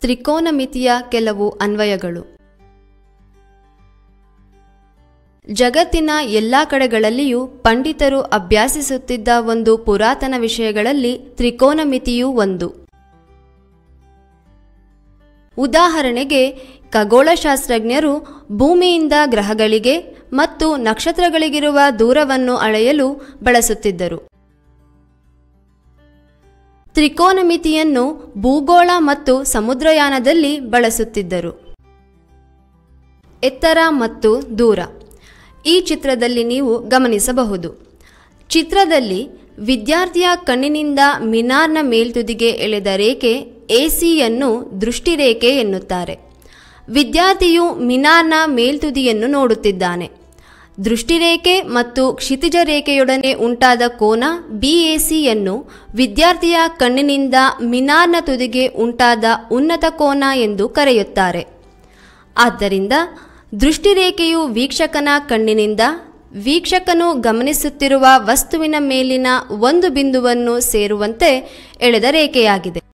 ತ್ರಿಕೋನಮಿತಿಯ ಕೆಲವು ಅನ್ವಯಗಳು ಜಗತ್ತಿನ ಎಲ್ಲ ಕಡೆಗಳಲ್ಲಿಯೂ ಪಂಡಿತರು ಅಭ್ಯಾಸಿಸುತ್ತಿದ್ದ ಒಂದು ಪುರಾತನ ವಿಷಯಗಳಲ್ಲಿ ತ್ರಿಕೋನಮಿತಿಯೂ ಒಂದು ಉದಾಹರಣೆಗೆ ಖಗೋಳಶಾಸ್ತ್ರಜ್ಞರು ಭೂಮಿಯಿಂದ ಗ್ರಹಗಳಿಗೆ ಮತ್ತು ನಕ್ಷತ್ರಗಳಿಗಿರುವ ದೂರವನ್ನು ಅಳೆಯಲು ಬಳಸುತ್ತಿದ್ದರು ತ್ರಿಕೋನಮಿತಿಯನ್ನು ಭೂಗೋಳ ಮತ್ತು ಸಮುದ್ರಯಾನದಲ್ಲಿ ಬಳಸುತ್ತಿದ್ದರು ಎತ್ತರ ಮತ್ತು ದೂರ ಈ ಚಿತ್ರದಲ್ಲಿ ನೀವು ಗಮನಿಸಬಹುದು ಚಿತ್ರದಲ್ಲಿ ವಿದ್ಯಾರ್ಥಿಯ ಕಣ್ಣಿನಿಂದ ಮಿನಾರ್ನ ಮೇಲ್ತುದಿಗೆ ಎಳೆದ ರೇಖೆ ಎಸಿಯನ್ನು ದೃಷ್ಟಿರೇಖೆ ಎನ್ನುತ್ತಾರೆ ವಿದ್ಯಾರ್ಥಿಯು ಮಿನಾರ್ನ ಮೇಲ್ತುದಿಯನ್ನು ನೋಡುತ್ತಿದ್ದಾನೆ ದೃಷ್ಟಿರೇಖೆ ಮತ್ತು ಕ್ಷಿತಿಜ ರೇಖೆಯೊಡನೆ ಉಂಟಾದ ಕೋನ ಬಿಎಸಿಯನ್ನು ವಿದ್ಯಾರ್ಥಿಯ ಕಣ್ಣಿನಿಂದ ಮಿನಾರ್ನ ತುದಿಗೆ ಉಂಟಾದ ಉನ್ನತ ಕೋನ ಎಂದು ಕರೆಯುತ್ತಾರೆ ಆದ್ದರಿಂದ ದೃಷ್ಟಿರೇಖೆಯು ವೀಕ್ಷಕನ ಕಣ್ಣಿನಿಂದ ವೀಕ್ಷಕನು ಗಮನಿಸುತ್ತಿರುವ ವಸ್ತುವಿನ ಮೇಲಿನ ಒಂದು ಬಿಂದುವನ್ನು ಸೇರುವಂತೆ ಎಳೆದ ರೇಖೆಯಾಗಿದೆ